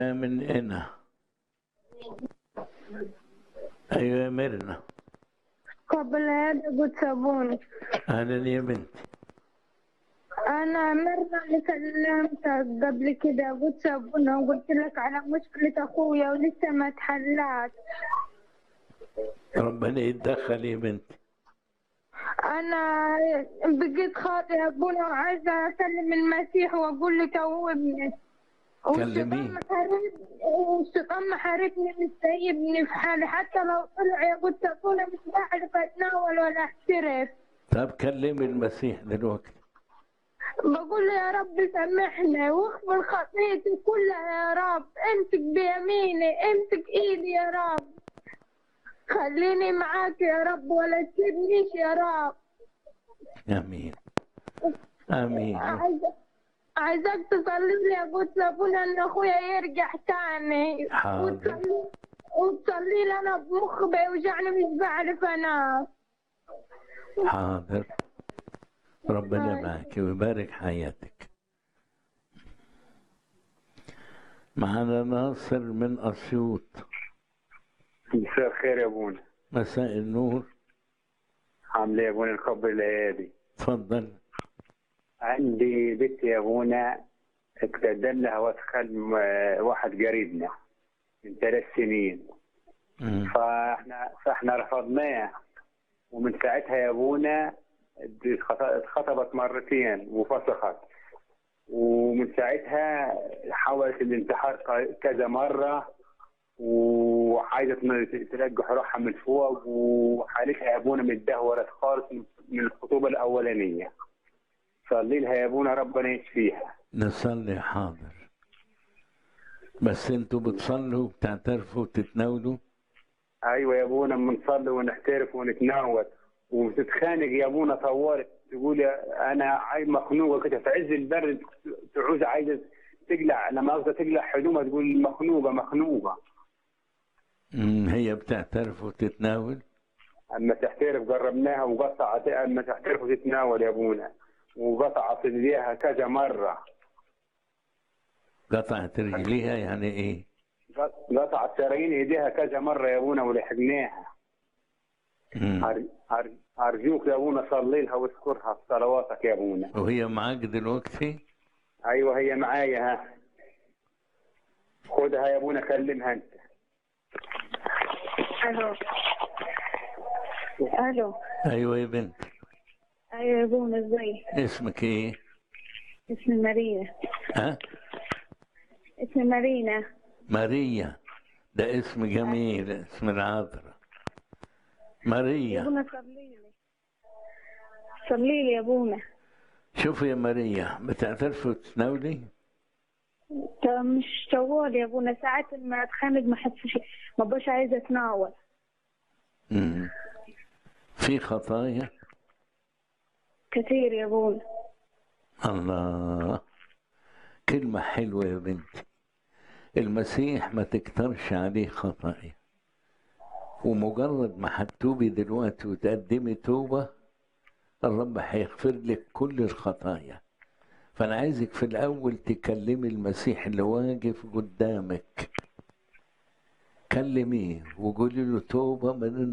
من هنا أيوة يا ميرنا قبل هذا قلت سابوني أهلا يا بنتي أنا مرة اللي كلمتك قبل كده قلت سابوني وقلت لك على مشكلة أخويا ولسه ما اتحلت ربنا يتدخل يا بنتي أنا بقيت خاطئة يا أبونا وعايزة أكلم المسيح وأقول له توبني كلميه. والشيطان محارب والشيطان محاربني مش سايبني في حالي حتى لو طلع يا قلت أبونا مش بعرف أتناول ولا أحترف طب كلمي المسيح دلوقتي بقول له يا رب سامحني واغفر خطيئتي كلها يا رب امسك بيميني امسك ايدي يا رب خليني معاك يا رب ولا تسيبنيش يا رب آمين آمين عايزة عايزاك تصلي لي يا قلت لابونا ان اخويا يرجع تاني حاضر. وتصلي وتصلي لي انا بمخ بيوجعني مش بعرف انام حاضر ربنا معك ويبارك حياتك معنا ناصر من أسيوط مساء الخير يا ابونا مساء النور عامل ايه يا ابونا نقبل الايادي تفضل عندي بنت يا ابونا اقتدم لها وادخل م- واحد قريبنا من ثلاث سنين مم. فاحنا فاحنا رفضناه ومن ساعتها يا ابونا اتخط- اتخطبت مرتين وفسخت ومن ساعتها حاولت الانتحار ك- كذا مره وعايزه تن- ترجح روحها من فوق وحالتها يا ابونا متدهورت خالص من الخطوبه الاولانيه صلي لها يا ابونا ربنا يشفيها نصلي حاضر بس انتوا بتصلوا وبتعترفوا وتتناولوا ايوه يا ابونا بنصلي ونحترف ونتناول وتتخانق يا ابونا طورت تقول يا انا عايز مخنوقه كده في عز البرد تعوز عايزه تقلع لما قصدها تقلع هدومها تقول مخنوقه مخنوقه مم. هي بتعترف وتتناول اما تحترف جربناها وقطعت اما تحترف وتتناول يا ابونا وقطعت ايديها كذا مره قطعت رجليها يعني ايه قطعت شرايين ايديها كذا مره يا ابونا ولحقناها مم. أر- أر- ارجوك يا ابونا صلي لها واذكرها في صلواتك يا ابونا وهي معاك دلوقتي ايوه هي معايا ها خدها يا ابونا كلمها انت الو الو ايوه يا بنت ايوه يا ابونا ازاي اسمك ايه اسمي مارينا ها اسمي مارينا ماريا ده اسم جميل اسم العذراء ماريا ابونا صلي لي صلي لي يا ابونا شوفي يا ماريا بتعترفي وتتناولي طب مش طوال يا ابونا ساعات ما اتخانق ما حسش ما بقاش عايزه اتناول مم. في خطايا كتير يا ابونا الله كلمة حلوة يا بنتي المسيح ما تكترش عليه خطايا ومجرد ما هتوبي دلوقتي وتقدمي توبة الرب هيغفر لك كل الخطايا فأنا عايزك في الأول تكلمي المسيح اللي واقف قدامك كلميه وقولي له توبة من